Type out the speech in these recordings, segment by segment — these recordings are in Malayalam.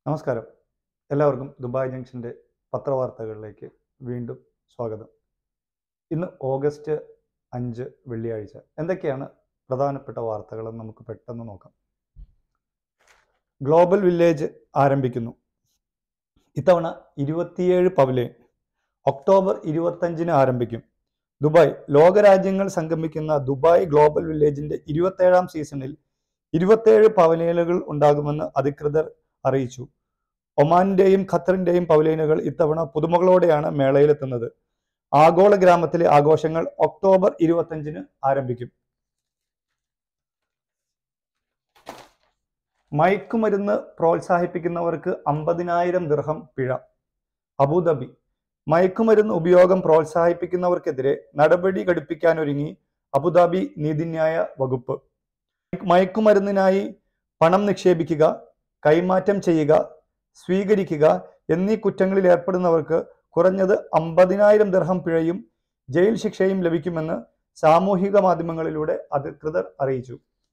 നമസ്കാരം എല്ലാവർക്കും ദുബായ് ജംഗ്ഷൻ്റെ പത്രവാർത്തകളിലേക്ക് വീണ്ടും സ്വാഗതം ഇന്ന് ഓഗസ്റ്റ് അഞ്ച് വെള്ളിയാഴ്ച എന്തൊക്കെയാണ് പ്രധാനപ്പെട്ട വാർത്തകളെന്ന് നമുക്ക് പെട്ടെന്ന് നോക്കാം ഗ്ലോബൽ വില്ലേജ് ആരംഭിക്കുന്നു ഇത്തവണ ഇരുപത്തിയേഴ് പവലിയൻ ഒക്ടോബർ ഇരുപത്തഞ്ചിന് ആരംഭിക്കും ദുബായ് ലോകരാജ്യങ്ങൾ സംഗമിക്കുന്ന ദുബായ് ഗ്ലോബൽ വില്ലേജിന്റെ ഇരുപത്തേഴാം സീസണിൽ ഇരുപത്തേഴ് പവലിയനുകൾ ഉണ്ടാകുമെന്ന് അധികൃതർ അറിയിച്ചു ഒമാന്റെയും ഖത്തറിന്റെയും പവലിയനുകൾ ഇത്തവണ പുതുമകളോടെയാണ് മേളയിലെത്തുന്നത് ആഗോള ഗ്രാമത്തിലെ ആഘോഷങ്ങൾ ഒക്ടോബർ ഇരുപത്തഞ്ചിന് ആരംഭിക്കും മയക്കുമരുന്ന് പ്രോത്സാഹിപ്പിക്കുന്നവർക്ക് അമ്പതിനായിരം ദിർഹം പിഴ അബുദാബി മയക്കുമരുന്ന് ഉപയോഗം പ്രോത്സാഹിപ്പിക്കുന്നവർക്കെതിരെ നടപടി ഘടിപ്പിക്കാനൊരുങ്ങി അബുദാബി നീതിന്യായ വകുപ്പ് മയക്കുമരുന്നിനായി പണം നിക്ഷേപിക്കുക കൈമാറ്റം ചെയ്യുക സ്വീകരിക്കുക എന്നീ കുറ്റങ്ങളിൽ ഏർപ്പെടുന്നവർക്ക് കുറഞ്ഞത് അമ്പതിനായിരം ദിർഹം പിഴയും ജയിൽ ശിക്ഷയും ലഭിക്കുമെന്ന് സാമൂഹിക മാധ്യമങ്ങളിലൂടെ അധികൃതർ അറിയിച്ചു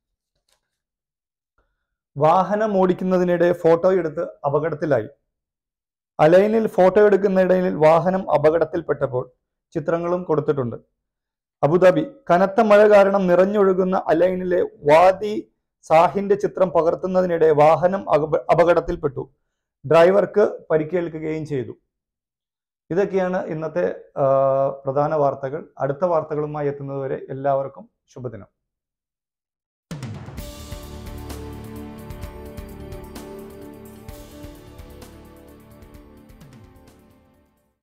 വാഹനം ഓടിക്കുന്നതിനിടെ ഫോട്ടോ എടുത്ത് അപകടത്തിലായി അലൈനിൽ ഫോട്ടോ എടുക്കുന്നതിനിടയിൽ വാഹനം അപകടത്തിൽപ്പെട്ടപ്പോൾ ചിത്രങ്ങളും കൊടുത്തിട്ടുണ്ട് അബുദാബി കനത്ത മഴ കാരണം നിറഞ്ഞൊഴുകുന്ന അലൈനിലെ വാദി സാഹിന്റെ ചിത്രം പകർത്തുന്നതിനിടെ വാഹനം അപ- അപകടത്തിൽപ്പെട്ടു ഡ്രൈവർക്ക് പരിക്കേൽക്കുകയും ചെയ്തു ഇതൊക്കെയാണ് ഇന്നത്തെ ആ, പ്രധാന വാർത്തകൾ അടുത്ത വാർത്തകളുമായി എത്തുന്നതുവരെ എല്ലാവർക്കും ശുഭദിനം